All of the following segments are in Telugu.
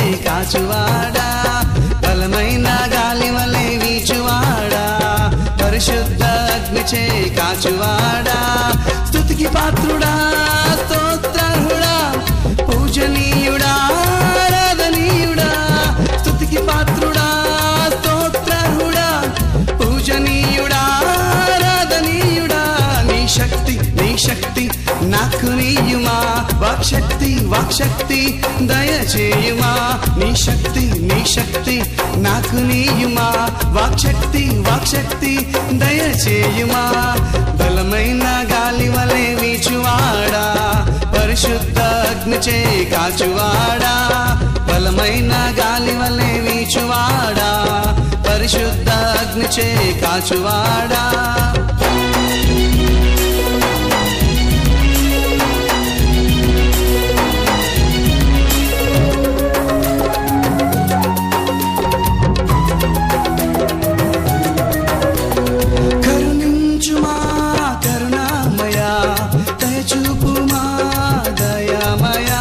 కాచువాడా బలమైన గాలి వలె వీచువాడా పరిశుద్ధ అగ్నిచే కాచువాడా స్తుతికి పాత్రుడా స్తోత్రార్హుడా పూజనీయుడా ఆరాధనీయుడా స్తుతికి పాత్రుడా స్తోత్రార్హుడా పూజనీయుడా ఆరాధనీయుడా నీ శక్తి నీ శక్తి నాకు నీయుమా వాక్శక్తి వాక్శక్తి దయచేయుమా నీ శక్తి నీ శక్తి నాకు నీయుమా వాక్శక్తి వాక్శక్తి దయచేయుమా బలమైన గాలి వలె వీచువాడా పరిశుద్ధ అగ్నిచే కాచువాడా బలమైన గాలి వలె వీచువాడా పరిశుద్ధ అగ్నిచే కాచువాడా కరుణించుమా కరుణామయా దయచూపుమా దయామయా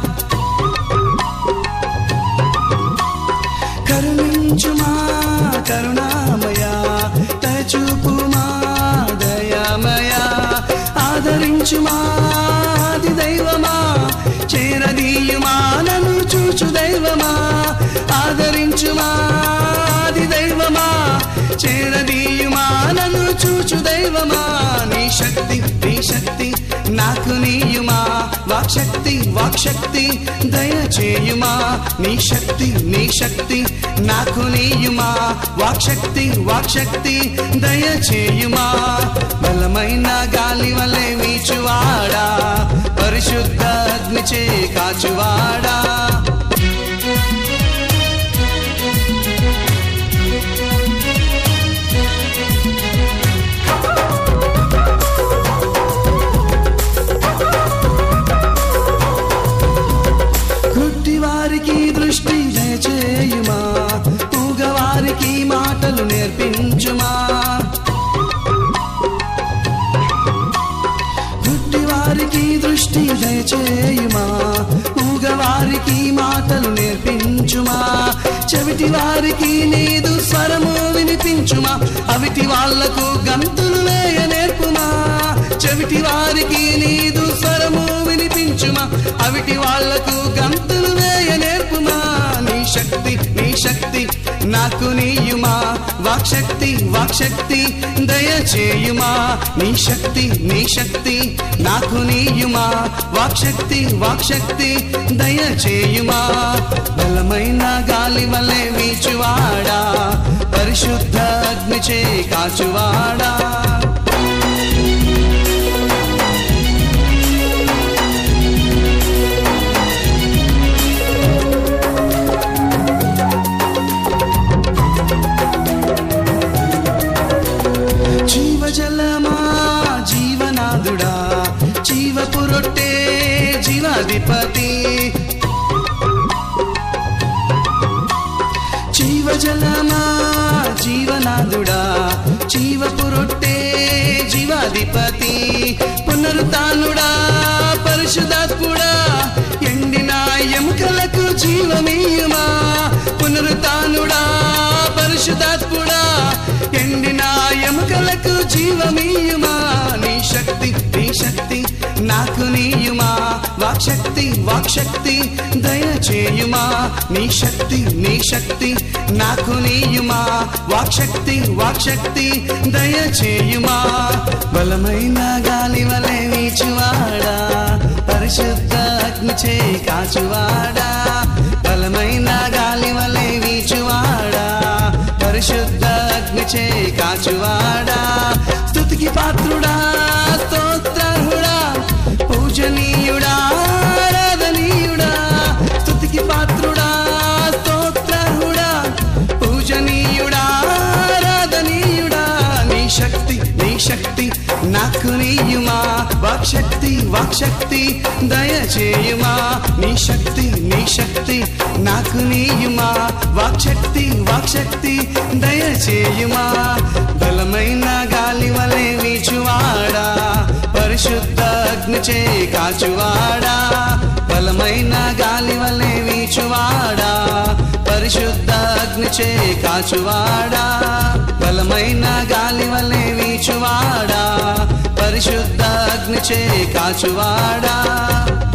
కరుణించుమా కరుణామయా దయచూపుమా దయామయా ఆదరించుమా ఆది దైవమా చేరదీయుమా నన్ను చూచు దైవమా ఆదరించుమా ఆది దైవమా చేరదీయుమా నన్ను చూచు దైవమా నీ శక్తి నీ శక్తి నాకు నీయుమా వాక్శక్తి వాక్శక్తి దయచేయుమా నీ శక్తి నీ శక్తి నాకు నీయుమా వాక్శక్తి వాక్శక్తి దయచేయుమా బలమైన గాలి వలె వీచువాడా పరిశుద్ధ అగ్నిచే కాచువాడా గుడ్డి వారికి దృష్టి దయచేయుమా మూగవారికి మాటలు నేర్పించుమా గుడ్డి వారికి దృష్టి దయచేయుమా మూగవారికి మాటలు నేర్పించుమా చెవిటి వారికి నీదు స్వరము వినిపించుమా అవిటి వాళ్లకు గంతులు వేయ నేర్పుమా చెవిటి వారికి నీదు స్వరము వినిపించుమా అవిటి వాళ్లకు గంతులు వేయ నేర్పుమా నీ శక్తి నీ శక్తి నాకు నీయుమా వాక్శక్తి వాక్శక్తి దయచేయుమా నీ శక్తి నీ శక్తి నాకు నీయుమా వాక్శక్తి వాక్శక్తి దయచేయుమా బలమైన గాలి వలె వీచువాడా పరిశుద్ధ అగ్నిచే కాచువాడా జీవజలమా జీవనాదుడా జీవపు రొట్టె జీవాధిపతి జీవజలమా జీవనాదుడా జీవపు రొట్టె జీవాధిపతి పునరుతానుడా పరిశుధాత్ముడా ఎండిన ఎముకలకు జీవమీయుమా పునరుతానుడా పరిశుధాత్ముడా ఎండిన ఎముకలకు జీవమీయుమా నీ శక్తి నీ శక్తి నాకు నీయుమా వాక్శక్తి వాక్శక్తి దయచేయుమా నీ శక్తి నీ శక్తి నాకు నీయుమా వాక్శక్తి వాక్శక్తి దయచేయుమా బలమైన గాలి వలె వీచువాడా పరిశుద్ధ అగ్నిచే కాచువాడా బలమైన గాలి వలె వీచువాడా పరిశుద్ధ అగ్నిచే కాచువాడా స్తుతికి పాత్రుడా స్తోత్రార్హుడా పూజనీయుడా ఆరాధనీయుడా స్తుతికి పాత్రుడా స్తోత్రార్హుడా పూజనీయుడా ఆరాధనీయుడా నీ శక్తి నీ శక్తి నాకు నీయుమా వాక్శక్తి వాక్శక్తి దయచేయుమా నీ శక్తి నీ శక్తి నాకు నీయుమా వాక్శక్తి వాక్శక్తి దయచేయుమా బలమైన గాలి వలె వీచువాడా పరిశుద్ధ అగ్నిచే కాచువాడా బలమైన గాలి వలె వీచువాడా పరిశుద్ధ అగ్నిచే కాచువాడా బలమైన గాలి వల్లే వీచువాడా పరిశుద్ధ అగ్నిచే కాచువాడా